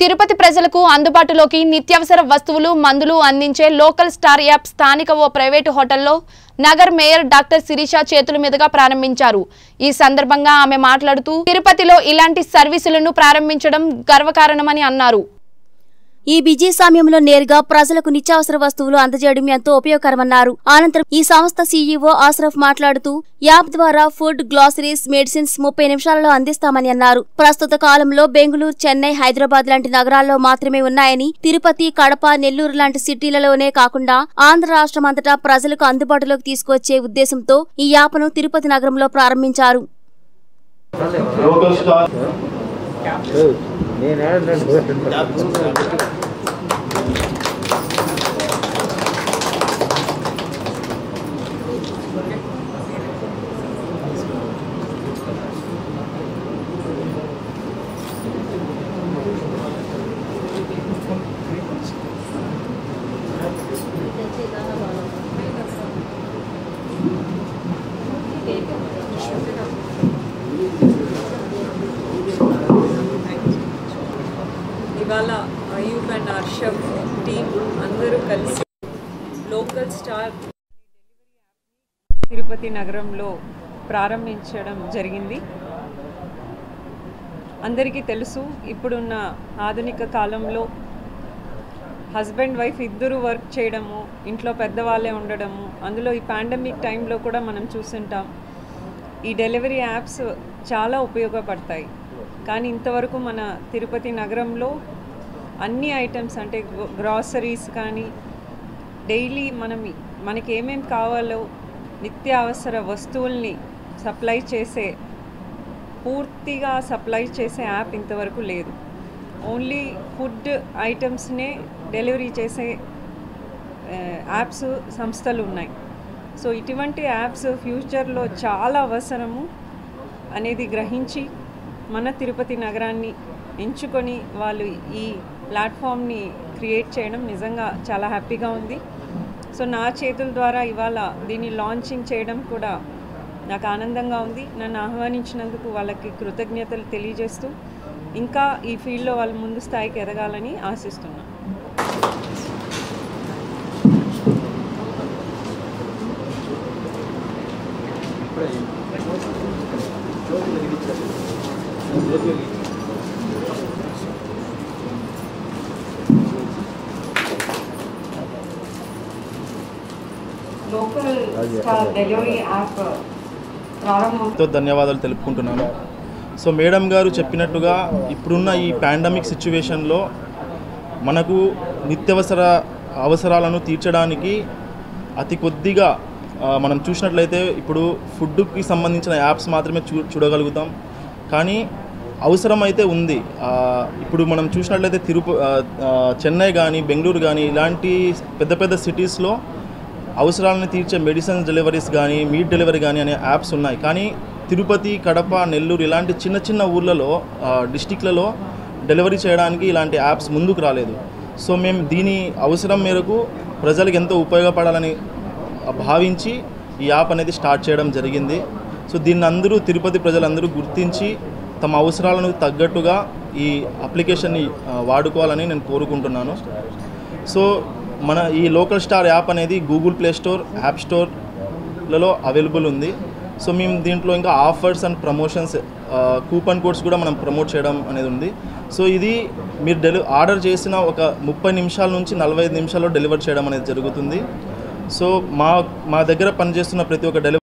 తిరుపతి ప్రజలకు అందుబాటులోకి నిత్యావసర వస్తువులు మందులు అందించే లోకల్ స్టార్ యాప్ స్థానిక ఓ ప్రైవేటు హోటల్లో నగర్ మేయర్ డాక్టర్ శిరీష చేతుల మీదుగా ప్రారంభించారు ఈ సందర్భంగా ఆమె మాట్లాడుతూ తిరుపతిలో ఇలాంటి సర్వీసులను ప్రారంభించడం గర్వకారణమని అన్నారు ఈ బిజీ సమయంలో నేరుగా ప్రజలకు నిత్యావసర వస్తువులు అందజేయడం ఎంతో ఉపయోగకరమన్నారు అనంతరం ఈ సంస్థ సీఈఓ ఆశ్రఫ్ మాట్లాడుతూ యాప్ ద్వారా ఫుడ్ గ్లాసరీస్ మెడిసిన్స్ ముప్పై నిమిషాలలో అందిస్తామని అన్నారు ప్రస్తుత కాలంలో బెంగళూరు చెన్నై హైదరాబాద్ లాంటి నగరాల్లో మాత్రమే ఉన్నాయని తిరుపతి కడప నెల్లూరు లాంటి సిటీలలోనే కాకుండా ఆంధ్ర రాష్ట్రం అంతటా ప్రజలకు అందుబాటులోకి తీసుకొచ్చే ఉద్దేశంతో ఈ యాప్ను తిరుపతి నగరంలో ప్రారంభించారు లోకల్ స్టార్ ఇవాళ అయూబ్ అండ్ అర్షఫ్ టీం అందరూ కలిసి లోకల్ స్టార్ తిరుపతి నగరంలో ప్రారంభించడం జరిగింది అందరికీ తెలుసు ఇప్పుడున్న ఆధునిక కాలంలో హస్బెండ్ వైఫ్ ఇద్దరు వర్క్ చేయడము ఇంట్లో పెద్దవాళ్ళే ఉండడము అందులో ఈ పాండమిక్ టైంలో కూడా మనం చూస్తుంటాం ఈ డెలివరీ యాప్స్ చాలా ఉపయోగపడతాయి కానీ ఇంతవరకు మన తిరుపతి నగరంలో అన్ని ఐటమ్స్ అంటే గ్రాసరీస్ కానీ డైలీ మనం మనకి ఏమేమి కావాలో నిత్యావసర వస్తువుల్ని సప్లై చేసే పూర్తిగా సప్లై చేసే యాప్ ఇంతవరకు లేదు ఓన్లీ ఫుడ్ ఐటమ్స్నే డెలివరీ చేసే ఆ, యాప్స్ సంస్థలు ఉన్నాయి సో ఇటువంటి యాప్స్ ఫ్యూచర్లో చాలా అవసరము అనేది గ్రహించి మన తిరుపతి నగరాన్ని ఎంచుకొని వాళ్ళు ఈ ప్లాట్ఫామ్ని క్రియేట్ చేయడం నిజంగా చాలా హ్యాపీగా ఉంది సో నా చేతుల ద్వారా ఇవాళ దీన్ని లాంచింగ్ చేయడం కూడా నాకు ఆనందంగా ఉంది నన్ను ఆహ్వానించినందుకు వాళ్ళకి కృతజ్ఞతలు తెలియజేస్తూ ఇంకా ఈ ఫీల్డ్లో వాళ్ళు ముందు స్థాయికి ఎదగాలని ఆశిస్తున్నాను లోకల్ స్టార్ డెలివరీ యాప్ ప్రారంభం ఎంతో ధన్యవాదాలు తెలుపుకుంటున్నాను సో మేడం గారు చెప్పినట్టుగా ఇప్పుడున్న ఈ పాండమిక్ సిచ్యువేషన్లో మనకు నిత్యవసర అవసరాలను తీర్చడానికి అతి కొద్దిగా ఆ, మనం చూసినట్లయితే ఇప్పుడు ఫుడ్కి సంబంధించిన యాప్స్ మాత్రమే చూ చూడగలుగుతాం కానీ అవసరం అయితే ఉంది ఆ, ఇప్పుడు మనం చూసినట్లయితే తిరుప ఆ, ఆ, చెన్నై కానీ బెంగళూరు కానీ ఇలాంటి పెద్ద పెద్ద సిటీస్లో అవసరాలను తీర్చే మెడిసిన్స్ డెలివరీస్ కానీ మీట్ డెలివరీ కానీ అనే యాప్స్ ఉన్నాయి కానీ తిరుపతి కడప నెల్లూరు ఇలాంటి చిన్న చిన్న ఊర్లలో డిస్టిక్లలో డెలివరీ చేయడానికి ఇలాంటి యాప్స్ ముందుకు రాలేదు సో మేము దీని అవసరం మేరకు ప్రజలకు ఎంతో ఉపయోగపడాలని భావించి ఈ యాప్ అనేది స్టార్ట్ చేయడం జరిగింది సో దీన్ని అందరూ తిరుపతి ప్రజలందరూ గుర్తించి తమ అవసరాలను తగ్గట్టుగా ఈ అప్లికేషన్ని ఆ, వాడుకోవాలని నేను కోరుకుంటున్నాను సో మన ఈ లోకల్ స్టార్ యాప్ అనేది గూగుల్ ప్లే స్టోర్ యాప్ స్టోర్లలో అవైలబుల్ ఉంది సో మేము దీంట్లో ఇంకా offers and promotions coupon codes కూడా మనం ప్రమోట్ చేయడం అనేది ఉంది సో ఇది మీరు డెలి ఆర్డర్ చేసిన ఒక ముప్పై నిమిషాల నుంచి నలభై ఐదు నిమిషాల్లో డెలివర్ చేయడం అనేది జరుగుతుంది సో మా మా దగ్గర పనిచేస్తున్న ప్రతి ఒక్క డెలివరీ